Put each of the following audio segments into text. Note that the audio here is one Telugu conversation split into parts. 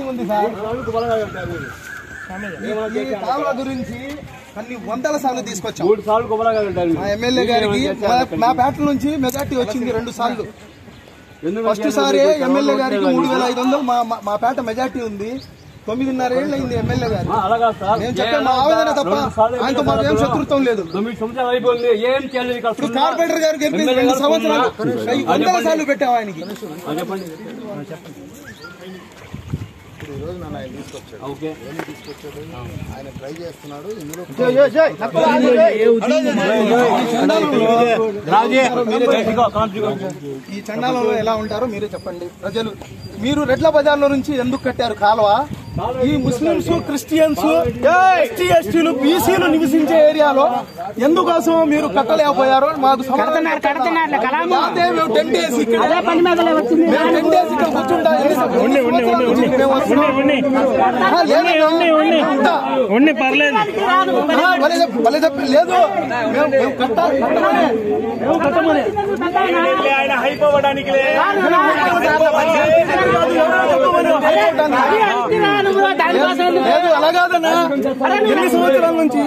ఉంది సార్ ఈ కాలువ గురించి కొన్ని వందల సార్లు తీసుకొచ్చాం మూడు సార్లు కొబ్బరిగా ఉంటారు మా ఎమ్మెల్యే గారికి మా- మా పేట నుంచి మెజార్టీ వచ్చింది రెండు సార్లు ఫస్ట్ సారి ఎమ్మెల్యే గారికి మూడు వేల ఐదు వందలు మా మా- మా పేట మెజార్టీ ఉంది తొమ్మిదిన్నర ఏళ్ళు అయింది ఎమ్మెల్యే గారు అలాగా సార్ నేను చెప్పే మా ఆవేదన తప్ప ఆయనతో మాకు ఏం శత్రుత్వం లేదు తొమ్మిది సంవత్సరాలు అయిపోయింది ఏం చేయలేదు ఇక్కడ ఇప్పుడు కార్పొరేటర్ గారు గెలిపింది రెండు సంవత్సరాలు ఐదు వందల సార్లు పెట్టాం ఆయనకి ఆ, చెప్పండి ఓకే ఆయన ట్రై చేస్తున్నాడు ఇందులో ఈ చండాలంలో ఎలా ఉంటారో మీరే చెప్పండి ప్రజలు మీరు రెడ్ల బజార్లో నుంచి ఎందుకు కట్టారు కాలువ ఈ ముస్లింస్ క్రిస్టియన్స్ ఎస్టీ ఎస్టీలు బీసీలు నివసించే ఏరియాలో ఎందుకోసం మీరు కట్టలేకపోయారో మాకు సమాధానం లేకపోతే మేము టెంట్ వేసి ఇక్కడ- మేము టెంట్ వేసి ఇక్కడ కూర్చుంటా ఎన్ని సంవత్సరాల నుంచి మేము వస్తున్నాం. ఆ, లేదు, ఉంటా. పర్లేదు ఆ, భలే చెప్పు, భలే చెప్పు. లేదు మేము మేము కట్టాలి కట్టమనే. మేము కట్టమనే. ఆయన హైపోవడానికి లేదు అలా కాదన్నా ఎన్ని సంవత్సరాల నుంచి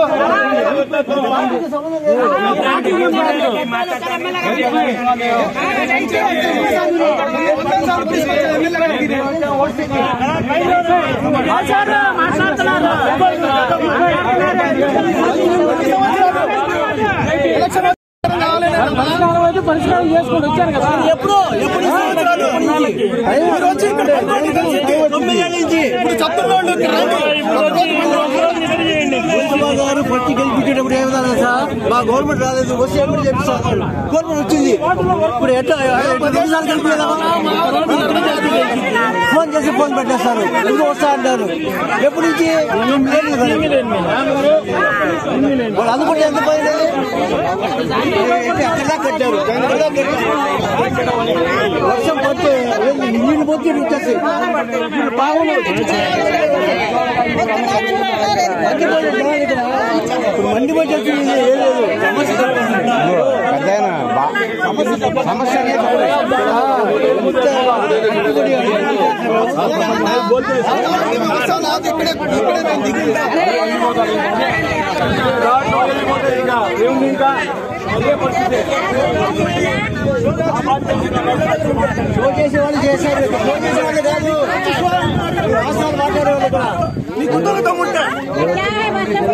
ఎలక్షన్ పరిష్కారం చేసుకొని వచ్చారు కదా ఎప్పుడు ఎప్పుడు ఈ సంవత్సరాలు మీరు వచ్చి ఇక్కడ ఇప్పుడు చెప్తున్నాడు మున్సిపల్ గారు పట్టి గెలిపించేటప్పుడు ఏ విధంగా సార్ మా గవర్నమెంట్ రాలేదు వచ్చి ఎప్పుడు చెప్పిస్తారు గవర్నమెంట్ వచ్చింది ఇప్పుడు ఎట్లా ఎన్నిసార్లు గెలిపేదామా ఫోన్ చేసి ఫోన్ పెట్టేస్తారు ఎందుకు వస్తా అంటారు ఎప్పటి నుంచి లేదు కదా. వాళ్ళు అనుకుంటే ఎంత పోయింది అక్కడ కట్టారు అక్కడ కట్టారు వర్షం పోతే ఏంది, నీళ్లు పోతే వచ్చేసి ఇప్పుడు మండి పోటీ వచ్చింది ఏం లేదు ఇక్కడే ఇక్కడే మేము దిగిందా ఏముంది ఇంకా అదే పరిస్థితి షో చేసే వాళ్ళు చేశారు షో చేసే వాళ్ళు కాదు రాష్ట్రాలు మాట్లాడే వాళ్ళు ఇక్కడ నీకు దొరకముంటే